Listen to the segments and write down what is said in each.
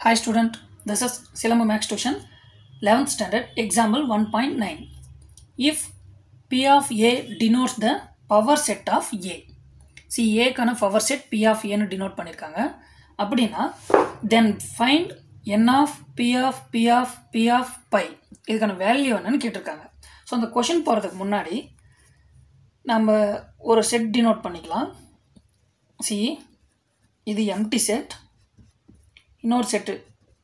Hi student, this is Silambu Max Tuition, 11th standard, example 1.9. If P of A denotes the power set of A. See A கான power set P of A னு denote பண்ணிருக்காங்க அப்படின்னா then find n of P of P of P of pi இதுக்கான value என்னன்னு கேட்டிருக்காங்க so அந்த question போகிறதுக்கு முன்னாடி நம்ம ஒரு செட் டினோட் பண்ணிக்கலாம் சி இது எம்டி செட் இன்னொரு செட்டு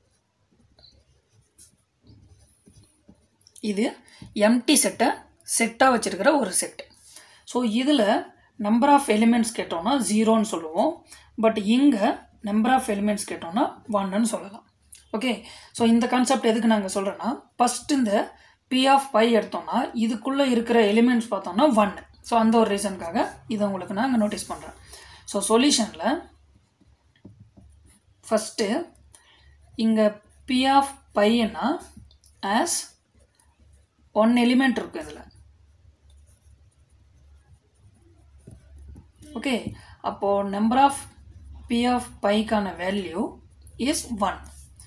இது எம்டி செட்டை செட்டாக வச்சுருக்கிற ஒரு செட் ஸோ இதில் நம்பர் ஆஃப் எலிமெண்ட்ஸ் கேட்டோம்னா ஜீரோன்னு சொல்லுவோம் பட் இங்கே நம்பர் ஆஃப் எலிமெண்ட்ஸ் கேட்டோம்னா ஒன்னுன்னு சொல்லலாம் ஓகே ஸோ இந்த கான்செப்ட் எதுக்கு நாங்கள் சொல்கிறேன்னா ஃபஸ்ட் இந்த பி ஆஃப் பை எடுத்தோம்னா இதுக்குள்ளே இருக்கிற எலிமெண்ட்ஸ் பார்த்தோம்னா ஒன்று ஸோ அந்த ஒரு ரீசனுக்காக இதை உங்களுக்கு நான் நோட்டீஸ் பண்ணுறேன் ஸோ சொல்யூஷனில் ஃபஸ்ட்டு இங்கே பி ஆஃப் பையன்னா ஆஸ் ஒன் எலிமெண்ட் இருக்கும் இதில் ஓகே அப்போது நம்பர் ஆஃப் பி ஆஃப் பைக்கான வேல்யூ இஸ் ஒன்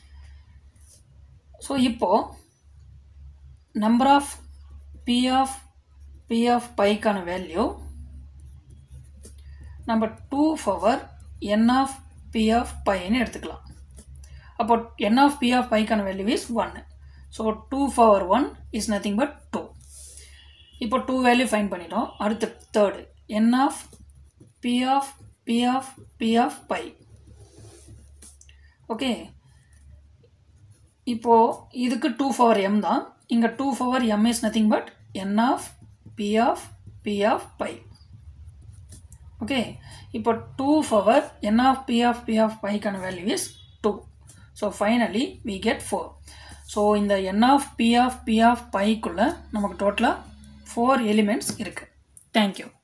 ஸோ இப்போது number of P of P of பைக்கான வேல்யூ நம்ம two power n of P of பைன்னு எடுத்துக்கலாம் அப்போ என் ஆஃப் பி ஆஃப் பைக்கான வேல்யூ இஸ் ஒன்று so two power one is nothing but two இப்போ two value find பண்ணிட்டோம் அடுத்து third N of P of P of P of pi okay இப்போது இதுக்கு டூ பவர் எம் தான் இங்கே two power m is nothing but n of P of P of pi okay இப்போ two power n of P of P of பைக்கான value is two so finally we get four so இந்த n of P of P of பைக்குள்ளே நமக்கு டோட்டலாக four elements இருக்குது thank you